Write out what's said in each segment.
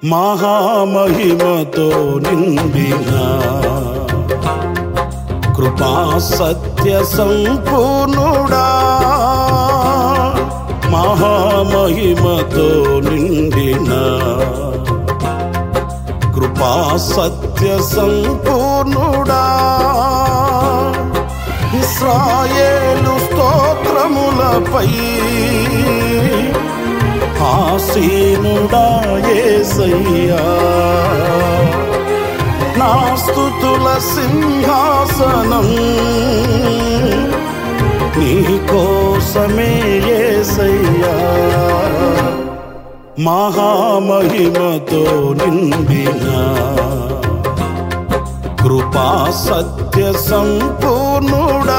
మహామహిమతో నిండిన కృపా సత్య సంపూర్ణుడా మహామహిమతో నిండిన కృపా సత్య సంపూర్ణుడా ఇస్రాయేలు స్తోత్రములపై ఆసీనుడా యేసయ్యా నా స్తుతుల సింహాసనం నీ కోసమే యేసయ్యా మహామహిమతో నిండిన కృపా సత్య సంపూర్ణుడా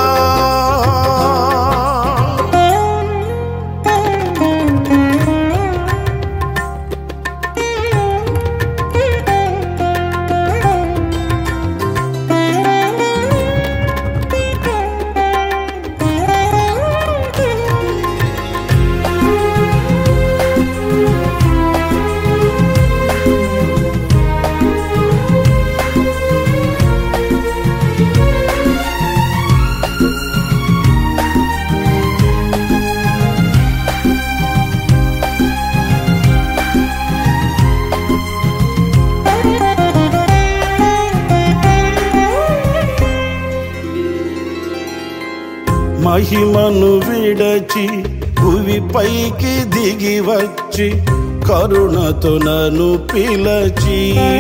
మహిమను విడచి భువి పైకి దిగి వచ్చి కరుణతో నన్ను పిలచి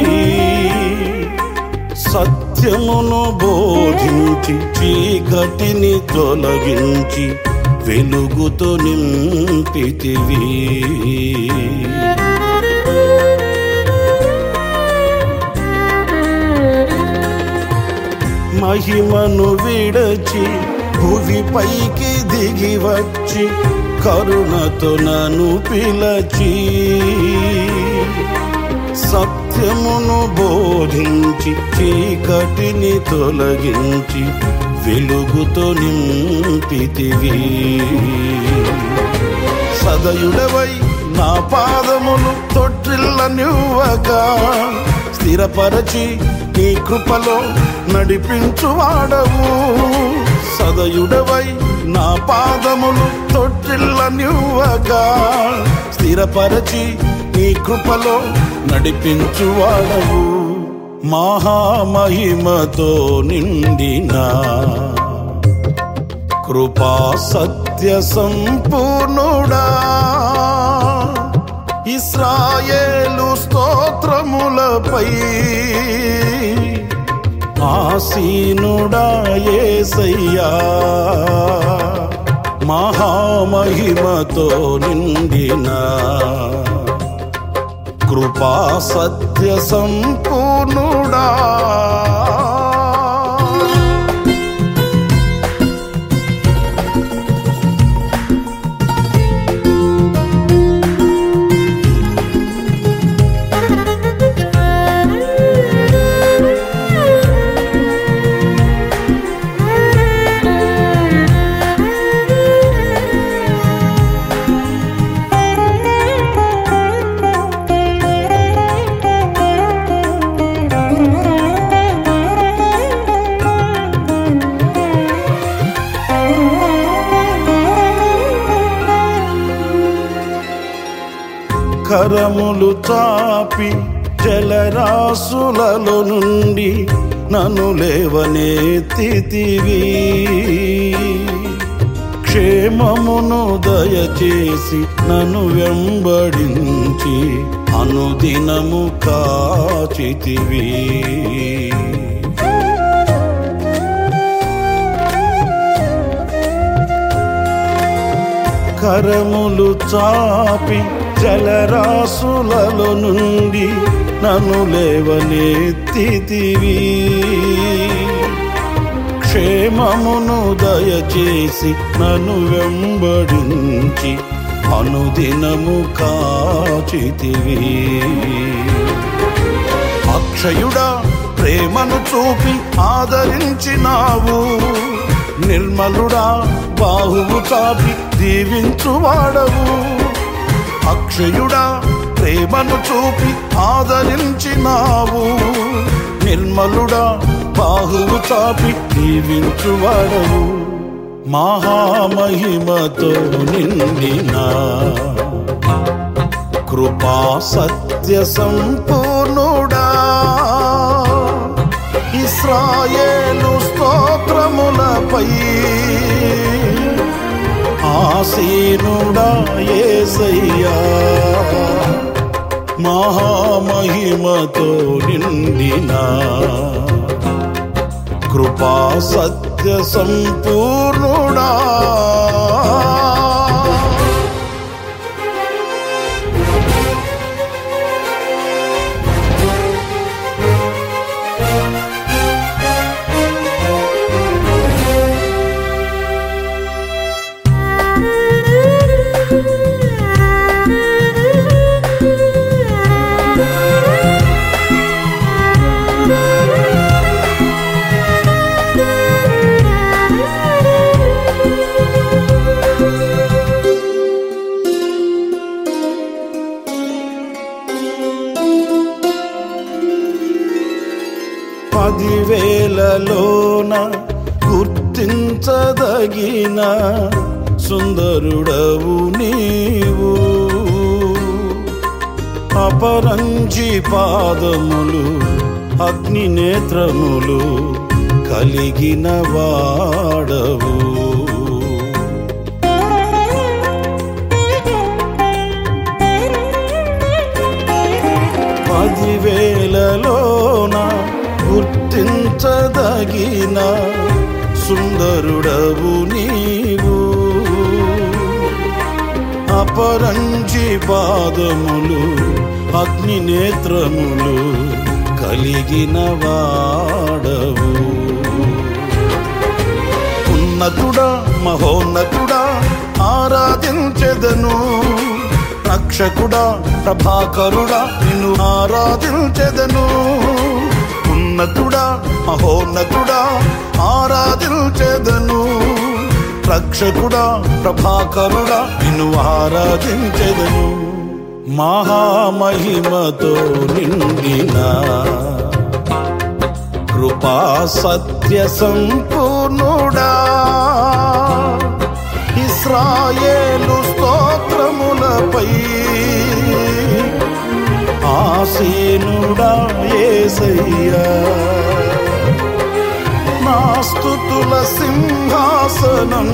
సత్యమును బోధించి చీకటిని తొలగించి వెలుగుతో నింపితివి మహిమను విడచి భువి పైకి దిగి వచ్చి కరుణతో నన్ను పిలచి సత్యమును బోధించి చీకటిని తొలగించి వెలుగుతో నింపితివి సదయుడవై నా పాదములు తొట్టిల్ల నివ్వక స్థిరపరచి నీ కృపలో నడిపించువాడవు సదయుడవై నా పాదములు తొట్టిల్ల నివ్వక స్థిరపరచి నీ కృపలో నడిపించువాడవు మహామహిమతో నిండిన కృపా సత్య సంపూర్ణుడా ఇస్రాయేలు స్తోత్రములపై ఆసీనుడా యేసయ్యా మహామహిమతో నిండిన కృపా సత్య సంపూర్ణుడా కరములు చాపి జలరాసులలో నుండి నన్ను లేవనెత్తితివి క్షేమమును దయచేసి నన్ను వెంబడించి అనుదినము కాచితివి కరములు చాపి జలరాసులలో నుండి నన్ను లేవనెత్తితివి క్షేమమును దయచేసి నన్ను వెంబడించి అనుదినము కాచితివి అక్షయుడా ప్రేమను చూపి ఆదరించినావు నిర్మలుడా బాహువు చాపి దీవించువాడవు అక్షయుడా ప్రేమ ప్రేమను చూపి ఆదరించినావు నిర్మలుడా బాహువు చాపి దీవించువాడవు మహామహిమతో నిండిన కృపా సత్య సంపూర్ణుడా ఇస్రాయేలు స్తోత్రములపై ఆసీనుడా ఏసయ్యా మహామహిమతో నిండిన కృపా సత్య సంపూర్ణుడా పదివేలలోన గుర్తించదగిన సుందరుడవు నీవు అపరంజి పాదములు అగ్ని నేత్రములు కలిగిన వాడవు పదివేలలోన గుర్తించదగిన సుందరుడవు నీవు అపరంజి పాదములు అగ్ని నేత్రములు కలిగిన వాడవు ఉన్నతుడా మహోన్నతుడా ఆరాధించెదను రక్షకుడా ప్రభాకరుడా నిన్ను ఆరాధించెదను ఉన్నతుడా మహోన్నతుడా ఆరాధించెదను రక్షకుడా ప్రభాకరుడా నిన్ను ఆరాధించెదను మహామహిమతో నిండిన కృపా సత్య సంపూర్ణుడా ఇస్రాయేలు స్తోత్రములపై ఆసీనుడా ఏసయ్యా నా స్తుతుల సింహాసనం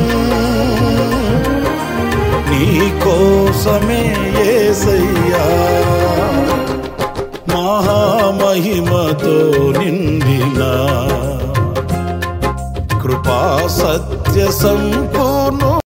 నీ కోసమే ఏసయ్యా మహామహిమతో నిండిన కృపా సత్య సంపూర్ణుడా